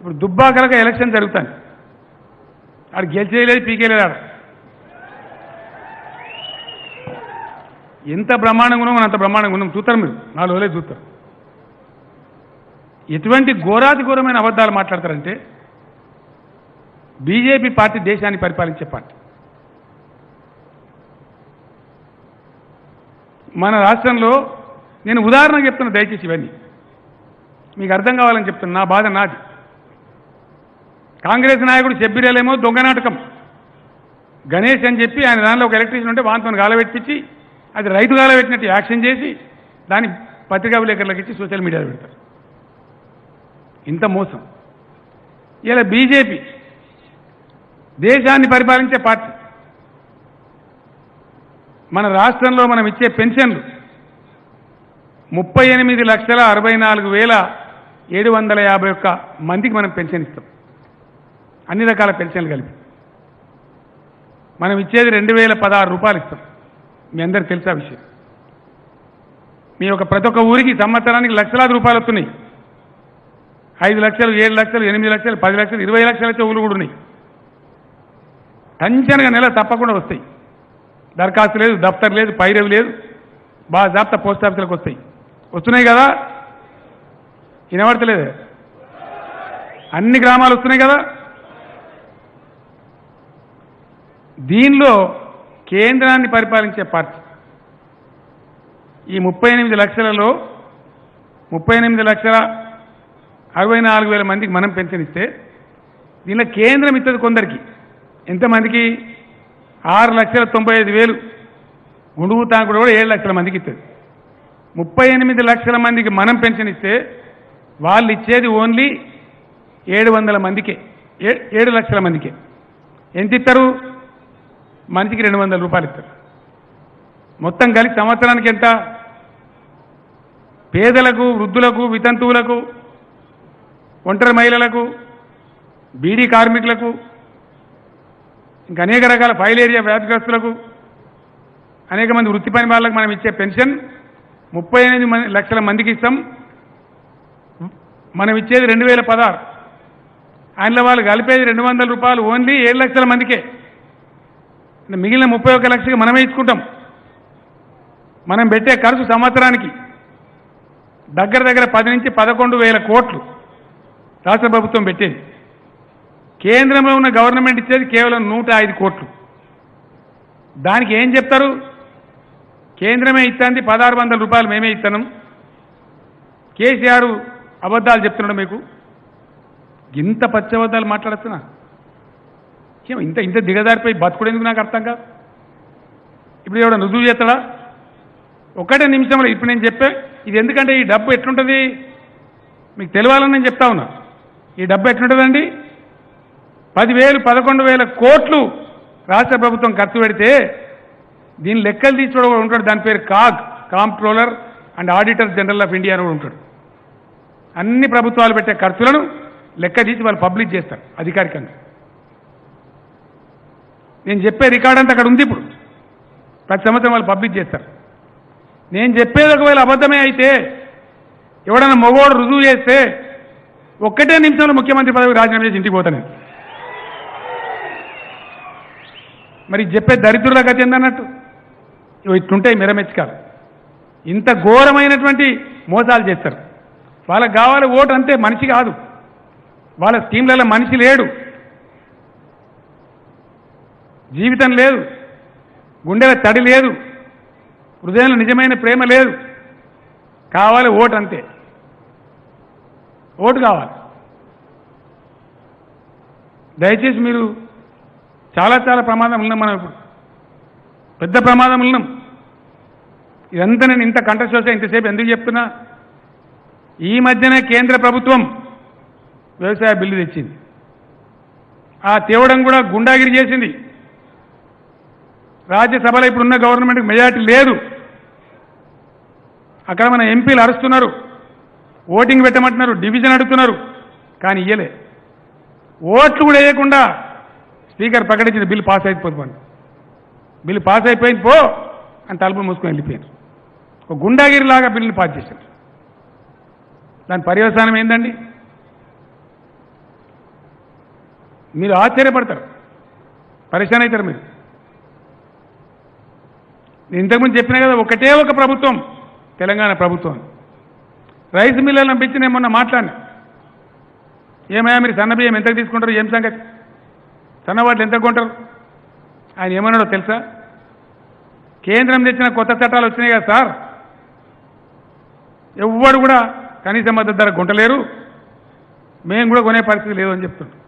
ఇప్పుడు దుబ్బాకలకు ఎలక్షన్ జరుగుతాను ఆడు గెలిచేయలేదు పీకేలేదు ఆడ ఎంత బ్రహ్మాండంగా ఉన్నాం మనం అంత బ్రహ్మాండంగా ఉన్నాం చూస్తారు మీరు నాలుగు రోజులే చూస్తారు ఎటువంటి ఘోరాతి ఘోరమైన అబద్ధాలు మాట్లాడతారంటే బీజేపీ పార్టీ దేశాన్ని పరిపాలించే పార్టీ మన రాష్ట్రంలో నేను ఉదాహరణకు చెప్తున్నా దయచేసి ఇవన్నీ మీకు అర్థం కావాలని చెప్తున్నా నా బాధ నాది కాంగ్రెస్ నాయకుడు చెప్పిరేలేమో దొంగ నాటకం గణేష్ అని చెప్పి ఆయన దానిలో ఒక ఎలక్ట్రీషియన్ ఉంటే వాంతో గాలబెట్టించి అది రైతు గాలబెట్టినట్టు యాక్షన్ చేసి దాన్ని పత్రికా విలేకరులకు ఇచ్చి సోషల్ మీడియాలో పెడతారు ఇంత మోసం ఇలా బీజేపీ దేశాన్ని పరిపాలించే పార్టీ మన రాష్ట్రంలో మనం ఇచ్చే పెన్షన్లు ముప్పై ఎనిమిది లక్షల అరవై నాలుగు వేల ఏడు వందల యాభై ఒక్క మందికి మనం పెన్షన్ ఇస్తాం అన్ని రకాల పెన్షన్లు కలిపి మనం ఇచ్చేది రెండు వేల పదహారు రూపాయలు ఇస్తాం మీ అందరికి తెలుసా విషయం మీ యొక్క ప్రతి ఒక్క ఊరికి సంవత్సరానికి లక్షలాది రూపాయలు వస్తున్నాయి ఐదు లక్షలు ఏడు లక్షలు ఎనిమిది లక్షలు పది లక్షలు ఇరవై లక్షల చెవులు కూడా ఉన్నాయి టెన్షన్గా నెల తప్పకుండా వస్తాయి దరఖాస్తు లేదు దఫ్తర్ లేదు పైరవి లేదు బాగా జాప్తా పోస్ట్ ఆఫీసులకు వస్తాయి వస్తున్నాయి కదా వినబడతలేదు అన్ని గ్రామాలు వస్తున్నాయి కదా దీనిలో కేంద్రాన్ని పరిపాలించే పార్టీ ఈ ముప్పై ఎనిమిది లక్షలలో ముప్పై ఎనిమిది లక్షల అరవై నాలుగు వేల మందికి మనం పెన్షన్ ఇస్తే దీనిలో కేంద్రం ఇస్తుంది కొందరికి ఎంతమందికి ఆరు లక్షల తొంభై ఐదు వేలు గుండుగు తాంకుడు కూడా ఏడు లక్షల మందికి ఇస్తుంది ముప్పై ఎనిమిది లక్షల మందికి మనం పెన్షన్ ఇస్తే వాళ్ళు ఇచ్చేది ఓన్లీ ఏడు వందల మందికే ఏ- ఏడు లక్షల మందికే ఎంత ఇస్తారు మనిషికి రెండు వందల రూపాయలు ఇస్తారు మొత్తం కలిసి సంవత్సరానికి ఎంత పేదలకు వృద్ధులకు వితంతువులకు ఒంటరి మహిళలకు బీడీ కార్మికులకు ఇంకా అనేక రకాల ఫైల్ ఏరియా వ్యాధిగ్రస్తులకు అనేక మంది వృత్తి పని వాళ్ళకు మనం ఇచ్చే పెన్షన్ ముప్పై ఎనిమిది మంది లక్షల మందికి ఇస్తాం మనం ఇచ్చేది రెండు వేల పదహారు ఆయనలో వాళ్ళు కలిపేది రెండు వందల రూపాయలు ఓన్లీ ఏడు లక్షల మందికే అంటే మిగిలిన ముప్పై ఒక్క లక్షకి మనమే ఇచ్చుకుంటాం మనం పెట్టే ఖర్చు సంవత్సరానికి దగ్గర దగ్గర పది నుంచి పదకొండు వేల కోట్లు రాష్ట్ర ప్రభుత్వం పెట్టేది కేంద్రంలో ఉన్న గవర్నమెంట్ ఇచ్చేది కేవలం నూట ఐదు కోట్లు దానికి ఏం చెప్తారు కేంద్రమే ఇస్తుంది పదహారు వందల రూపాయలు మేమే ఇస్తున్నాం కేసీఆర్ అబద్ధాలు చెప్తున్నాడు మీకు ఇంత పచ్చి అబద్ధాలు మాట్లాడుతున్నా ఏమో ఇంత ఇంత దిగజారిపోయి బతుకుడేందుకు నాకు అర్థం కాదు ఇప్పుడు ఎవడ రుజువు చేస్తాడా ఒకటే నిమిషంలో ఇప్పుడు నేను చెప్పే ఇది ఎందుకంటే ఈ డబ్బు ఎట్లుంటుంది మీకు తెలియాలని నేను చెప్తా ఉన్నా ఈ డబ్బు ఎట్లుంటుందండి పదివేలు పదకొండు వేల కోట్లు రాష్ట్ర ప్రభుత్వం ఖర్చు పెడితే దీని లెక్కలు తీసుకోవడం కూడా ఉంటాడు దాని పేరు CAG comptroller and auditor general of India అని కూడా ఉంటాడు అన్ని ప్రభుత్వాలు పెట్టే ఖర్చులను లెక్క తీసి వాళ్ళు పబ్లిష్ చేస్తారు అధికారికంగా నేను చెప్పే రికార్డ్ అంతా అక్కడ ఉంది ఇప్పుడు ప్రతి సంవత్సరం వాళ్ళు పబ్లిష్ చేస్తారు నేను చెప్పేది ఒకవేళ అబద్ధమే అయితే ఎవడన్నా మగవాడు రుజువు చేస్తే ఒక్కటే నిమిషంలో ముఖ్యమంత్రి పదవి రాజీనామా చేసి ఇంటికి పోతాను నేను. మరి చెప్పే దరిద్రుల గతి ఏందన్నట్టు ఇవి ఇట్లుంటాయి మిరమెచ్చకాలు ఇంత ఘోరమైనటువంటి మోసాలు చేస్తారు వాళ్ళకి కావాలి ఓటు అంతే మనిషి కాదు వాళ్ళ స్కీమ్లలో మనిషి లేడు జీవితం లేదు గుండెల తడి లేదు హృదయంలో నిజమైన ప్రేమ లేదు కావాలి ఓటు అంతే ఓటు కావాలి దయచేసి మీరు చాలా చాలా ప్రమాదం ఉన్నాం మనం ఇప్పుడు పెద్ద ప్రమాదం ఉన్నాం ఇదంతా నేను ఇంత కంఠశోష ఇంతసేపు ఎందుకు చెప్తున్నా ఈ మధ్యనే కేంద్ర ప్రభుత్వం వ్యవసాయ బిల్లు తెచ్చింది ఆ తేవడం కూడా గుండాగిరి చేసింది రాజ్యసభలో ఇప్పుడున్న గవర్నమెంట్కి మెజార్టీ లేదు అక్కడ మన ఎంపీలు అరుస్తున్నారు ఓటింగ్ పెట్టమంటున్నారు డివిజన్ అడుగుతున్నారు కానీ ఇయ్యలే ఓట్లు కూడా వేయకుండా స్పీకర్ ప్రకటించిన బిల్లు పాస్ అయిపోతుంది బిల్లు పాస్ అయిపోయింది పో అని తలుపులు మూసుకొని వెళ్ళిపోయారు ఒక గుండాగిరిలాగా బిల్లుని పాస్ చేశారు దాని పర్యవసానం ఏందండి మీరు ఆశ్చర్యపడతారు పరిశాన్ అవుతారు మీరు నేను ఇంతకుముందు చెప్పినా కదా ఒకటే ఒక ప్రభుత్వం తెలంగాణ ప్రభుత్వం రైస్ మిల్లర్లను పెంచి నేను మొన్న మాట్లాడినా ఏమయ్యా మీరు సన్న బియ్యం ఎంతకు తీసుకుంటారు ఏం సంగతి సన్నవాట్లు ఎంత కొంటారు ఆయన ఏమన్నాడో తెలుసా కేంద్రం తెచ్చిన కొత్త చట్టాలు వచ్చినాయి కదా సార్ ఎవ్వడు కూడా కనీస మద్దతు ధర కొంటలేరు మేము కూడా కొనే పరిస్థితి లేదు అని చెప్తున్నాం